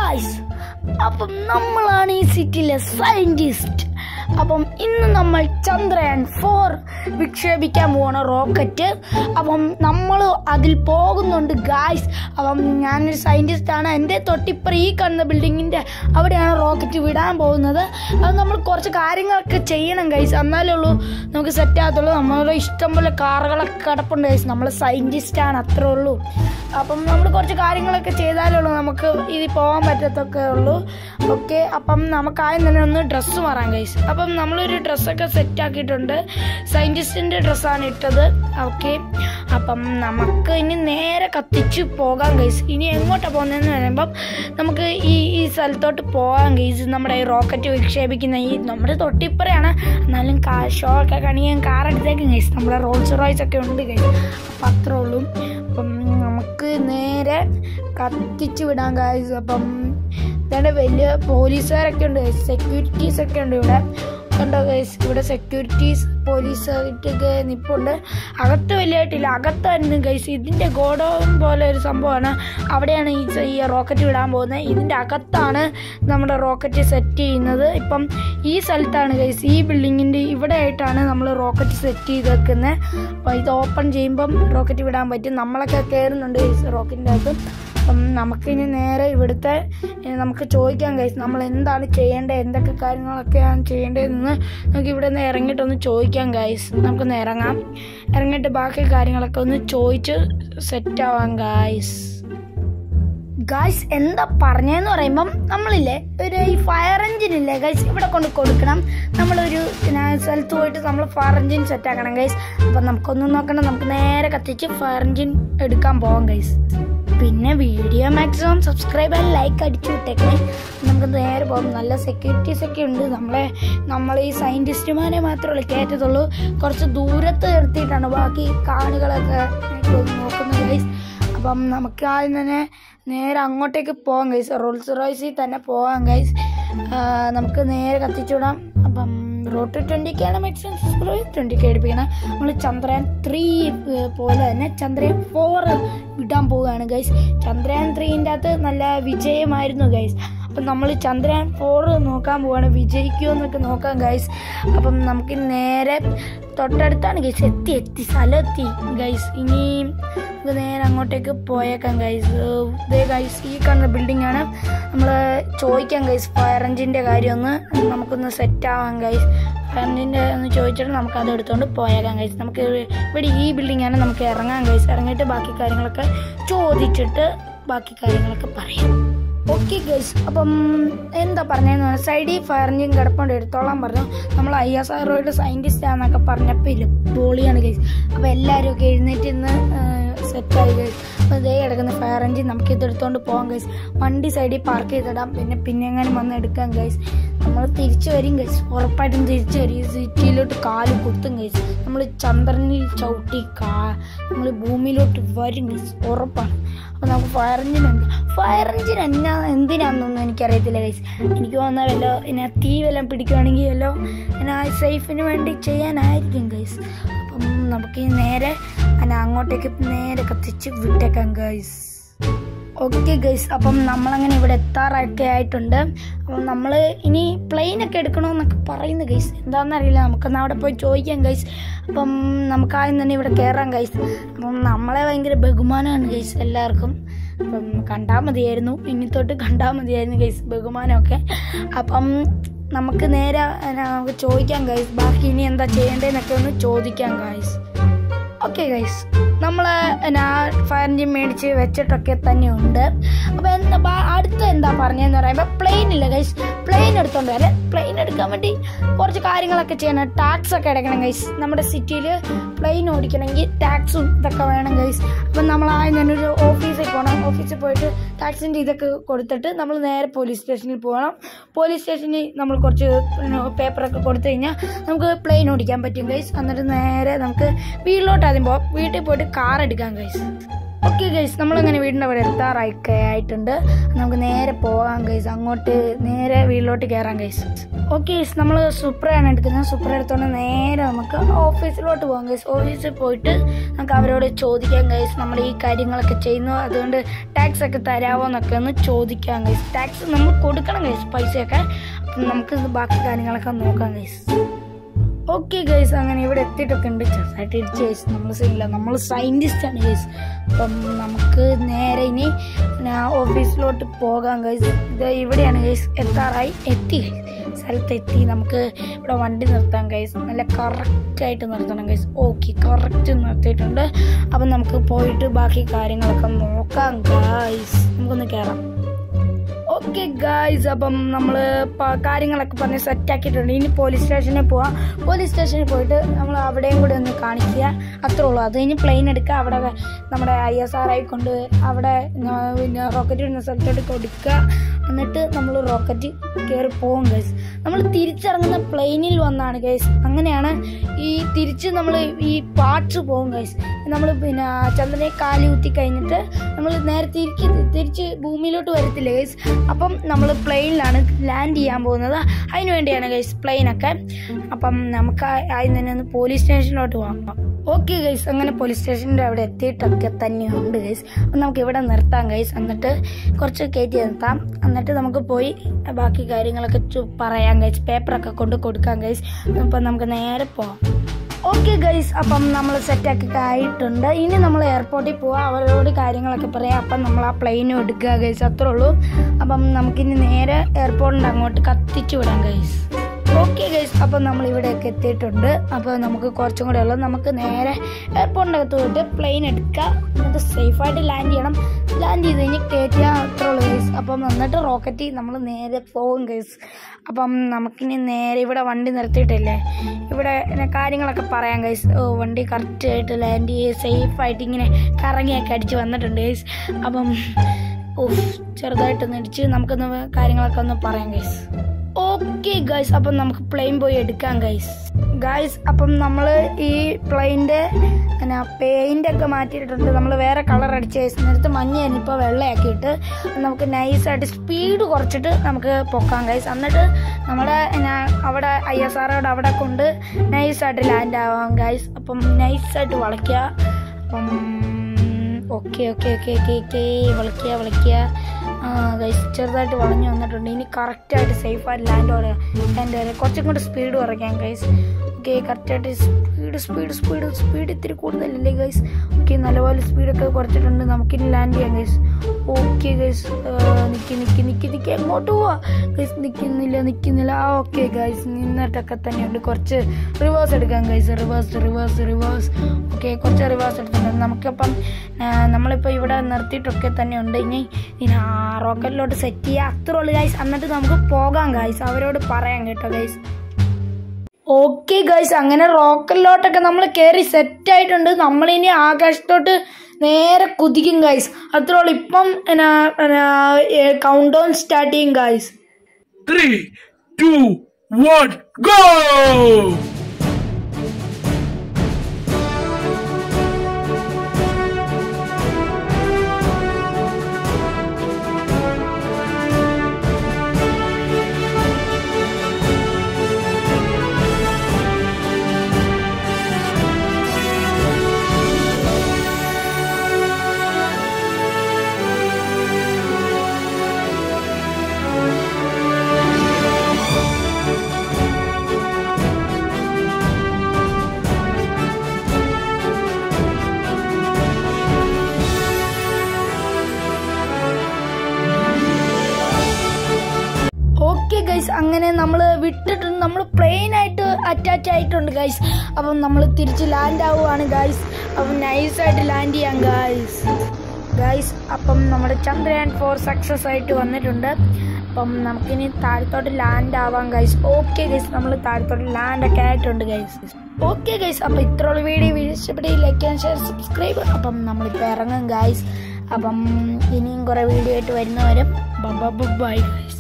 Guys അപ്പം നമ്മളാണ് ഈ സിറ്റിയിലെ സയന്റിസ്റ്റ് അപ്പം ഇന്ന് നമ്മൾ ചന്ദ്രയാൻ ഫോർ വിക്ഷേപിക്കാൻ പോണ റോക്കറ്റ് അപ്പം നമ്മൾ അതിൽ പോകുന്നുണ്ട് ഗായ്സ് അപ്പം ഞാനൊരു സയന്റിസ്റ്റ് ആണ് എൻ്റെ തൊട്ടിപ്പുറം ഈ കാണുന്ന ബിൽഡിങ്ങിൻ്റെ അവിടെയാണ് റോക്കറ്റ് വിടാൻ പോകുന്നത് അത് നമ്മൾ കുറച്ച് കാര്യങ്ങളൊക്കെ ചെയ്യണം ഗൈസ് എന്നാലേ ഉള്ളൂ നമുക്ക് സെറ്റ് ആകത്തുള്ളൂ നമ്മുടെ ഇഷ്ടം പോലെ കാറുകളൊക്കെ കിടപ്പുണ്ട് ഗൈസ് നമ്മൾ സയന്റിസ്റ്റ് ആണ് അത്രേ ഉള്ളൂ അപ്പം നമ്മൾ കുറച്ച് കാര്യങ്ങളൊക്കെ ചെയ്താലേ ഉള്ളൂ നമുക്ക് ഇതിൽ പോകാൻ പറ്റത്തൊക്കെ ഉള്ളൂ ഓക്കെ അപ്പം നമുക്ക് ആദ്യം തന്നെ ഒന്ന് ഡ്രസ്സ് മാറാം ഗൈസ് അപ്പം നമ്മളൊരു ഡ്രസ്സൊക്കെ സെറ്റ് ആക്കിയിട്ടുണ്ട് സയൻറ്റിസ്റ്റിൻ്റെ ഡ്രസ്സാണ് ഇട്ടത് ഓക്കെ അപ്പം നമുക്ക് ഇനി നേരെ കത്തിച്ച് പോകാം ഗൈസ് ഇനി എങ്ങോട്ടാണ് പോകുന്നതെന്ന് പറയുമ്പം നമുക്ക് ഈ ഈ സ്ഥലത്തോട്ട് പോകാം ഗൈസ് നമ്മുടെ ഈ റോക്കറ്റ് വിക്ഷേപിക്കുന്ന ഈ നമ്മുടെ തൊട്ടിപ്പുറയാണ് എന്നാലും കാ ഷോ ഒക്കെ കാണിക്കാൻ കാർ എടുത്തേക്കും ഗൈസ് നമ്മുടെ റോൾസ് റോയ്സ് ഒക്കെ ഉണ്ട് ഗൈസ് അപ്പം അത്രേ ഉള്ളൂ അപ്പം നമുക്ക് നേരെ കത്തിച്ച് വിടാം ഗൈസ് അപ്പം ഇതാണ്ട് വലിയ പോലീസുകാരൊക്കെ ഉണ്ട് സെക്യൂരിറ്റീസ് ഒക്കെ ഉണ്ട് ഇവിടെ കണ്ടോ ഗൈസ് ഇവിടെ സെക്യൂരിറ്റീസ് പോലീസായിട്ടൊക്കെ നിപ്പുണ്ട് അകത്ത് വലിയതായിട്ടില്ല അകത്തായിരുന്നു ഗൈസ് ഇതിൻ്റെ ഗോഡൗൺ പോലെ ഒരു സംഭവമാണ് അവിടെയാണ് ഈ ഈ റോക്കറ്റ് വിടാൻ പോകുന്നത് ഇതിൻ്റെ അകത്താണ് നമ്മുടെ റോക്കറ്റ് സെറ്റ് ചെയ്യുന്നത് ഇപ്പം ഈ സ്ഥലത്താണ് ഗൈസ് ഈ ബിൽഡിങ്ങിൻ്റെ ഇവിടെ ആയിട്ടാണ് നമ്മൾ റോക്കറ്റ് സെറ്റ് ചെയ്ത് വെക്കുന്നത് അപ്പോൾ ഇത് ഓപ്പൺ ചെയ്യുമ്പം റോക്കറ്റ് വിടാൻ പറ്റും നമ്മളൊക്കെ കയറുന്നുണ്ട് ഗൈസ് റോക്കറ്റിൻ്റെ അകത്ത് അപ്പം നമുക്കിനി നേരെ ഇവിടുത്തെ ഏ, നമുക്ക് ചോദിക്കാം ഗൈസ് നമ്മൾ എന്താണ് ചെയ്യേണ്ടത് എന്തൊക്കെ കാര്യങ്ങളൊക്കെയാണ് ചെയ്യേണ്ടതെന്ന് നമുക്ക് ഇവിടെ നിന്ന് ഇറങ്ങിയിട്ടൊന്ന് ചോദിക്കാം ഗൈസ് നമുക്കൊന്ന് ഇറങ്ങാം ഇറങ്ങിയിട്ട് ബാക്കി കാര്യങ്ങളൊക്കെ ഒന്ന് ചോദിച്ച് സെറ്റ് ആവാം ഗൈസ് ഗായ്സ് എന്താ പറഞ്ഞതെന്ന് പറയുമ്പം നമ്മളില്ലേ ഒരു ഈ ഫയർ എഞ്ചിൻ ഇല്ലേ ഗൈസ് ഇവിടെ കൊണ്ട് കൊടുക്കണം നമ്മളൊരു പിന്നെ സ്ഥലത്ത് പോയിട്ട് നമ്മൾ ഫയർ എഞ്ചിൻ സെറ്റ് ആക്കണം ഗൈസ് അപ്പം നമുക്കൊന്നും നോക്കണം നമുക്ക് നേരെ കത്തിച്ച് ഫയർ എഞ്ചിൻ എടുക്കാൻ പോവാം ഗൈസ് പിന്നെ video maximum subscribe and like അടിച്ചു വിട്ടേക്കണേ നമുക്ക് നേരെ പോകും നല്ല സെക്യൂരിറ്റീസ് ഒക്കെ ഉണ്ട് നമ്മളെ നമ്മൾ ഈ സയൻറ്റിസ്റ്റുമാരെ മാത്രമേ കയറ്റത്തുള്ളൂ കുറച്ച് ദൂരത്ത് നിർത്തിയിട്ടാണ് ബാക്കി കാണികളൊക്കെ നോക്കുന്നത് ഗൈസ് അപ്പം നമുക്ക് ആദ്യം തന്നെ നേരെ അങ്ങോട്ടേക്ക് പോകാം ഗൈസ് റോൾസ് റോയ്സിൽ തന്നെ പോകാം ഗൈസ് നമുക്ക് നേരെ കത്തിച്ചുവിടാം അപ്പം റോട്ട് ട്വൻറ്റിക്കാണ് മാക്സിമം ട്വൻറ്റിക്ക് എടുപ്പിക്കണം നമ്മൾ ചന്ദ്രയാൻ ത്രീ പോലെ തന്നെ ചന്ദ്രയാൻ ഫോർ വിടാൻ പോവുകയാണ് ഗൈസ് ചന്ദ്രയാൻ ത്രീൻ്റെ അകത്ത് നല്ല വിജയമായിരുന്നു ഗൈസ് അപ്പം നമ്മൾ ചന്ദ്രയാൻ ഫോർ നോക്കാൻ പോവാണ് വിജയിക്കുമോ എന്നൊക്കെ നോക്കാം ഗൈസ് അപ്പം നമുക്ക് നേരെ തൊട്ടടുത്താണ് ഗൈസ് എത്തി എത്തി സ്ഥലം എത്തി ഗൈസ് ഇനി നമുക്ക് നേരെ അങ്ങോട്ടേക്ക് പോയേക്കാം ഗൈസ് ഇതേ ഗൈസ് ഈ കാണുന്ന ബിൽഡിംഗ് ആണ് നമ്മൾ ചോദിക്കാം ഗൈസ് ഫയർ എഞ്ചിൻ്റെ കാര്യം ഒന്ന് നമുക്കൊന്ന് സെറ്റ് ആവാം ഗൈസ് ഫയർ എഞ്ചിൻ്റെ ഒന്ന് ചോദിച്ചിട്ട് നമുക്ക് അത് എടുത്തുകൊണ്ട് പോയേക്കാം ഗൈസ് നമുക്ക് ഇവിടെ ഈ ബിൽഡിംഗ് ആണ് നമുക്ക് ഇറങ്ങാം ഗൈസ് ഇറങ്ങിയിട്ട് ബാക്കി കാര്യങ്ങളൊക്കെ ചോദിച്ചിട്ട് ബാക്കി കാര്യങ്ങളൊക്കെ പറയാം ഓക്കെ ഗൈസ് അപ്പം എന്താ പറഞ്ഞതെന്ന് പറഞ്ഞാൽ സൈഡിൽ ഫയർ എഞ്ചിൻ കിടപ്പുണ്ട് എടുത്തോളാൻ പറഞ്ഞു നമ്മൾ ഐ എസ് ആർ ഒയുടെ സയൻറ്റിസ്റ്റ് ആണെന്നൊക്കെ പറഞ്ഞപ്പോൾ ഇല്ല പൊളിയാണ് ഗൈസ് അപ്പോൾ എല്ലാവരും ഒക്കെ എഴുന്നേറ്റ് ഇന്ന് സെറ്റായി ഗൈസ് അപ്പോൾ ഇതേ കിടക്കുന്ന ഫയർ എഞ്ചിൻ നമുക്ക് ഇത് എടുത്തുകൊണ്ട് പോകാം ഗൈസ് വണ്ടി സൈഡിൽ പാർക്ക് ചെയ്തിടാം പിന്നെ പിന്നെ എങ്ങനെ വന്ന് എടുക്കാം ഗൈസ് നമ്മൾ തിരിച്ചു വരും ഗൈസ് ഉറപ്പായിട്ടും തിരിച്ചു വരും ഈ സിറ്റിയിലോട്ട് കാല് കുത്തും ഗൈസ് നമ്മൾ ചന്ദ്രനിൽ ചവിട്ടി കാ നമ്മൾ ഭൂമിയിലോട്ട് വരും ഗൈസ് ഉറപ്പാണ് അപ്പോൾ നമുക്ക് ഫയർ എഞ്ചിൻ ഉണ്ട് ഫയർ എഞ്ചിൻ എന്നാ എന്തിനാണെന്നൊന്നും എനിക്കറിയത്തില്ല ഗൈസ് എനിക്ക് തോന്നുന്ന വല്ലോ എന്നെ തീ വല്ലതും പിടിക്കുകയാണെങ്കിൽ വല്ലോ എന്നെ ആ സേഫിന് വേണ്ടി ചെയ്യാനായിരിക്കും ഗൈസ് അപ്പം നമുക്ക് ഈ നേരെ എന്നെ അങ്ങോട്ടേക്ക് നേരെ കത്തിച്ച് വിട്ടേക്കാം ഗൈസ് ഓക്കെ ഗൈസ് അപ്പം നമ്മളങ്ങനെ ഇവിടെ എത്താറൊക്കെ ആയിട്ടുണ്ട് അപ്പം നമ്മൾ ഇനി പ്ലെയിൻ ഒക്കെ എടുക്കണമെന്നൊക്കെ പറയുന്നു ഗൈസ് എന്താണെന്നറിയില്ല നമുക്കൊന്ന് അവിടെ പോയി ചോദിക്കാം ഗൈസ് അപ്പം നമുക്ക് ആദ്യം തന്നെ ഇവിടെ കയറാം ഗൈസ് അപ്പം നമ്മളെ ഭയങ്കര ബഹുമാനമാണ് ഗൈസ് എല്ലാവർക്കും അപ്പം കണ്ടാൽ മതിയായിരുന്നു ഇനി തൊട്ട് കണ്ടാൽ മതിയായിരുന്നു ഗൈസ് ബഹുമാനമൊക്കെ അപ്പം നമുക്ക് നേരെ ആ, നമുക്ക് ചോദിക്കാം ഗൈസ് ബാക്കി ഇനി എന്താ ചെയ്യേണ്ടതെന്നൊക്കെ ഒന്ന് ചോദിക്കാം ഗൈസ് ഓക്കെ ഗൈസ് നമ്മൾ ഫയർ എഞ്ചിൻ മേടിച്ച് വെച്ചിട്ടൊക്കെ തന്നെ ഉണ്ട് അപ്പോൾ എന്താ ബാ- അടുത്ത എന്താ പറഞ്ഞതെന്ന് പറയുമ്പോൾ പ്ലെയിൻ ഇല്ല ഗൈസ് പ്ലെയിൻ എടുത്തോണ്ട് വരാം പ്ലെയിൻ എടുക്കാൻ വേണ്ടി കുറച്ച് കാര്യങ്ങളൊക്കെ ചെയ്യണം ടാക്സ് ഒക്കെ അടയ്ക്കണം ഗൈസ് നമ്മുടെ സിറ്റിയിൽ പ്ലെയിൻ ഓടിക്കണമെങ്കിൽ ടാക്സും ഇതൊക്കെ വേണം ഗൈസ് അപ്പം നമ്മൾ ആദ്യം തന്നെ ഒരു ഓഫീസിൽ പോകണം ഓഫീസിൽ പോയിട്ട് ടാക്സിൻ്റെ ഇതൊക്കെ കൊടുത്തിട്ട് നമ്മൾ നേരെ പോലീസ് സ്റ്റേഷനിൽ പോകണം പോലീസ് സ്റ്റേഷനിൽ നമ്മൾ കുറച്ച് പേപ്പറൊക്കെ കൊടുത്തു കഴിഞ്ഞാൽ നമുക്ക് പ്ലെയിൻ ഓടിക്കാൻ പറ്റും ഗൈസ് എന്നിട്ട് നേരെ നമുക്ക് വീട്ടിലോട്ട് ആദ്യം പോകാം വീട്ടിൽ പോയിട്ട് കാർ എടുക്കാം ഗൈസ് ഓക്കെ ഗൈസ് നമ്മളങ്ങനെ വീടിൻ്റെ അവിടെ എത്താറായി ആയിട്ടുണ്ട് നമുക്ക് നേരെ പോകാം ഗൈസ് അങ്ങോട്ട് നേരെ വീട്ടിലോട്ട് കയറാം ഗൈസ് ഓക്കെ ഗൈസ് നമ്മൾ സുപ്രയാണ് എടുക്കുന്നത് സുപ്ര എടുത്തോണ്ട് നേരെ നമുക്ക് ഓഫീസിലോട്ട് പോകാം ഗൈസ് ഓഫീസിൽ പോയിട്ട് നമുക്ക് അവരോട് ചോദിക്കാം ഗൈസ് നമ്മൾ ഈ കാര്യങ്ങളൊക്കെ ചെയ്യുന്നു അതുകൊണ്ട് ടാക്സ് ഒക്കെ തരാമോ എന്നൊക്കെ ഒന്ന് ചോദിക്കാം ഗൈസ് ടാക്സ് നമ്മൾ കൊടുക്കണം ഗൈസ് പൈസയൊക്കെ അപ്പം നമുക്ക് ബാക്കി കാര്യങ്ങളൊക്കെ നോക്കാം ഗൈസ് ഓക്കെ ഗൈസ് അങ്ങനെ ഇവിടെ എത്തിയിട്ടൊക്കെ ഉണ്ട് ചെറുതായിട്ട് ഇടിച്ച് ഗൈസ് നമ്മൾ സീനില്ല നമ്മൾ സയൻറ്റിസ്റ്റ് ആണ് ഗൈസ് അപ്പം നമുക്ക് നേരെ ഇനി പിന്നെ ഓഫീസിലോട്ട് പോകാം ഗൈസ് ഇത് ഇവിടെയാണ് ഗൈസ് എത്താറായി എത്തി ഗൈസ് സ്ഥലത്ത് എത്തി നമുക്ക് ഇവിടെ വണ്ടി നിർത്താം ഗൈസ് നല്ല കറക്റ്റായിട്ട് നിർത്തണം ഗൈസ് ഓക്കെ കറക്റ്റ് നിർത്തിയിട്ടുണ്ട് അപ്പം നമുക്ക് പോയിട്ട് ബാക്കി കാര്യങ്ങളൊക്കെ നോക്കാം ഗൈസ് നമുക്കൊന്ന് കയറാം ഓക്കെ ഗായ്സ് അപ്പം നമ്മൾ കാര്യങ്ങളൊക്കെ പറഞ്ഞ് സെറ്റ് ആക്കിയിട്ടുണ്ട് ഇനി പോലീസ് സ്റ്റേഷനിൽ പോവാം പോലീസ് സ്റ്റേഷനിൽ പോയിട്ട് നമ്മൾ അവിടെയും കൂടെ ഒന്ന് കാണിക്കുക അത്രേ ഉള്ളൂ അത് കഴിഞ്ഞ് പ്ലെയിൻ എടുക്കുക അവിടെ നമ്മുടെ ഐ എസ് ആർ ഐ കൊണ്ട് അവിടെ ന- പിന്നെ റോക്കറ്റ് ഇടുന്ന സ്ഥലത്തോട്ട് കൊടുക്കുക എന്നിട്ട് നമ്മൾ റോക്കറ്റ് കയറി പോകും ഗൈസ് നമ്മൾ തിരിച്ചിറങ്ങുന്ന പ്ലെയിനിൽ വന്നാണ് ഗൈസ് അങ്ങനെയാണ് ഈ തിരിച്ച് നമ്മൾ ഈ പാർട്സ് പോകും ഗൈസ് നമ്മൾ പിന്നെ ചന്ദ്രനെ കാലി കുത്തി കഴിഞ്ഞിട്ട് നമ്മൾ നേരെ തിരിച്ച് തിരിച്ച് ഭൂമിയിലോട്ട് വരത്തില്ല ഗൈസ് അപ്പം നമ്മൾ പ്ലെയിനിലാണ് ലാൻഡ് ചെയ്യാൻ പോകുന്നത് അതിന് വേണ്ടിയാണ് ഗൈസ് പ്ലെയിനൊക്കെ അപ്പം നമുക്ക് ആ- ആദ്യം തന്നെ ഒന്ന് പോലീസ് സ്റ്റേഷനിലോട്ട് പോകാം ഓക്കെ ഗൈസ് അങ്ങനെ പോലീസ് സ്റ്റേഷൻ്റെ അവിടെ എത്തിയിട്ടൊക്കെ തന്നെയുണ്ട് ഗൈസ് അപ്പം നമുക്ക് ഇവിടെ നിർത്താം ഗൈസ് എന്നിട്ട് കുറച്ച് കയറ്റി നിർത്താം എന്നിട്ട് നമുക്ക് പോയി ബാക്കി കാര്യങ്ങളൊക്കെ ചു- പറയാം ഗൈസ് പേപ്പറൊക്കെ കൊണ്ട് കൊടുക്കാം ഗൈസ് അപ്പം നമുക്ക് നേരെ പോവാം ഓക്കെ ഗൈസ് അപ്പം നമ്മൾ സെറ്റാക്കി ആയിട്ടുണ്ട് ഇനി നമ്മൾ എയർപോർട്ടിൽ പോവാം അവരോട് കാര്യങ്ങളൊക്കെ പറയാം അപ്പം നമ്മൾ ആ പ്ലെയിനും എടുക്കുക ഗൈസ് അത്രേ ഉള്ളൂ അപ്പം നമുക്കിനി നേരെ എയർപോർട്ടിൻ്റെ അങ്ങോട്ട് കത്തിച്ചു വിടാം ഗൈസ് ഓക്കെ ഗൈസ് അപ്പം നമ്മൾ ഇവിടെയൊക്കെ എത്തിയിട്ടുണ്ട് അപ്പോൾ നമുക്ക് കുറച്ചും കൂടെ ഉള്ളൂ നമുക്ക് നേരെ എയർപോർട്ടിൻ്റെ അകത്ത് പോയിട്ട് പ്ലെയിൻ എടുക്കുക എന്നിട്ട് സേഫായിട്ട് ലാൻഡ് ചെയ്യണം ലാൻഡ് ചെയ്ത് കഴിഞ്ഞ് കയറ്റിയ അത്രേ ഉള്ളൂ ഗൈസ് അപ്പം എന്നിട്ട് റോക്കറ്റിൽ നമ്മൾ നേരെ പോകും ഗൈസ് അപ്പം നമുക്കിനി നേരെ ഇവിടെ വണ്ടി നിർത്തിയിട്ടില്ലേ ഇവിടെ ഇങ്ങനെ കാര്യങ്ങളൊക്കെ പറയാം ഗൈസ് ഓ വണ്ടി കറക്റ്റായിട്ട് ലാൻഡ് ചെയ്ത് സേഫായിട്ട് ഇങ്ങനെ കറങ്ങിയൊക്കെ അടിച്ച് വന്നിട്ടുണ്ട് ഗൈസ് അപ്പം ഉഫ് ചെറുതായിട്ടൊന്ന് ഇടിച്ച് നമുക്കൊന്ന് കാര്യങ്ങളൊക്കെ ഒന്ന് പറയാം ഗൈസ് ഓക്കെ ഗൈസ് അപ്പം നമുക്ക് പ്ലെയിൻ പോയി എടുക്കാം ഗൈസ് ഗൈസ് അപ്പം നമ്മൾ ഈ പ്ലെയിൻ്റെ പിന്നെ പെയിൻ്റ് ഒക്കെ മാറ്റിയിട്ടുണ്ട് നമ്മൾ വേറെ കളർ അടിച്ച് ഗൈസ് നേരത്തെ മഞ്ഞയായിരുന്നു ഇപ്പോൾ വെള്ളയാക്കിയിട്ട് നമുക്ക് നൈസായിട്ട് സ്പീഡ് കുറച്ചിട്ട് നമുക്ക് പൊക്കാം ഗൈസ് എന്നിട്ട് നമ്മുടെ എന്നാ അവിടെ ഐ എസ് ആറോട് അവിടെ കൊണ്ട് നൈസായിട്ട് ലാൻഡ് ആവാം ഗൈസ് അപ്പം നൈസായിട്ട് വളയ്ക്കുക അപ്പം okay okay okay okay okay വിളിക്കുക വിളിക്കുക ആ ഗൈസ് ചെറുതായിട്ട് വളഞ്ഞു വന്നിട്ടുണ്ട് ഇനി കറക്റ്റായിട്ട് സേഫായിട്ട് ലാൻഡ് വരെ ലാൻഡ് വരെ കുറച്ചും കൂടെ സ്പീഡ് കുറയ്ക്കാം ഗൈസ് ഓക്കെ കറക്റ്റായിട്ട് സ്പീഡ് സ്പീഡ് സ്പീഡ് സ്പീഡ് ഇത്തിരി കൂടുതലല്ലേ ഗൈസ് ഓക്കെ നല്ലപോലെ സ്പീഡൊക്കെ കുറച്ചിട്ടുണ്ട് നമുക്കിനി ലാൻഡ് ചെയ്യാം ഗൈസ് ഓക്കെ ഗൈസ് നിൽക്കി നിൽക്കി നിൽക്കി നിൽക്കി എങ്ങോട്ട് പോവാ ഗൈസ് നിൽക്കുന്നില്ല നിൽക്കുന്നില്ല ആ ഓക്കെ ഗൈസ് നിന്നിട്ടൊക്കെ തന്നെയുണ്ട് കുറച്ച് റിവേഴ്സ് എടുക്കാം guys reverse reverse reverse okay കുറച്ച് റിവേഴ്സ് എടുത്തിട്ടുണ്ട് നമുക്കപ്പം ആ, നമ്മളിപ്പോൾ ഇവിടെ നിർത്തിയിട്ടൊക്കെ തന്നെ ഉണ്ട് ഇനി ഇനി ആ റോക്കറ്റിലോട്ട് സെറ്റ് ചെയ്യുക അത്രേ ഉള്ളൂ ഗൈസ് എന്നിട്ട് നമുക്ക് പോകാം ഗൈസ് അവരോട് പറയാം കേട്ടോ ഗൈസ് ഓക്കെ ഗൈസ് അങ്ങനെ റോക്കറ്റിലോട്ടൊക്കെ നമ്മൾ കയറി സെറ്റ് ആയിട്ടുണ്ട് നമ്മളിനി ആകാശത്തോട്ട് നേരെ കുതിക്കും ഗൈസ് അത്രേ ഉള്ളൂ ഇപ്പം കൗണ്ട് ഡൗൺ സ്റ്റാർട്ട് ചെയ്യും guys Three, two, one, go! Okay guys അങ്ങനെ നമ്മൾ വിട്ടിട്ടുണ്ട് നമ്മൾ പ്ലെയിൻ ആയിട്ട് അറ്റാച്ച് ആയിട്ടുണ്ട് ഗൈസ് അപ്പം നമ്മൾ തിരിച്ച് ലാൻഡ് ആവുകയാണ് ഗൈസ് അപ്പം നൈസായിട്ട് ലാൻഡ് ചെയ്യാം ഗൈസ് ഗൈസ് അപ്പം നമ്മുടെ ചന്ദ്രയാൻ ഫോർ സക്സസ് ആയിട്ട് വന്നിട്ടുണ്ട് അപ്പം നമുക്കിനി താഴത്തോട്ട് ലാൻഡ് ആവാം ഗൈസ് ഓക്കെ ഗൈസ് നമ്മൾ താഴത്തോട്ട് ലാൻഡ് ഒക്കെ ആയിട്ടുണ്ട് ഗൈസ് ഓക്കെ ഗൈസ് അപ്പം ഇത്രയുള്ള വീഡിയോ വീഡിയോ ഇഷ്ടപ്പെട്ട് ലൈക്ക് ആൻഡ് ഷെയർ സബ്സ്ക്രൈബ് അപ്പം നമ്മളിപ്പോൾ ഇറങ്ങും ഗൈസ് അപ്പം ഇനിയും കുറേ വീഡിയോ ആയിട്ട് വരുന്നവരും ബൈ ഗൈസ്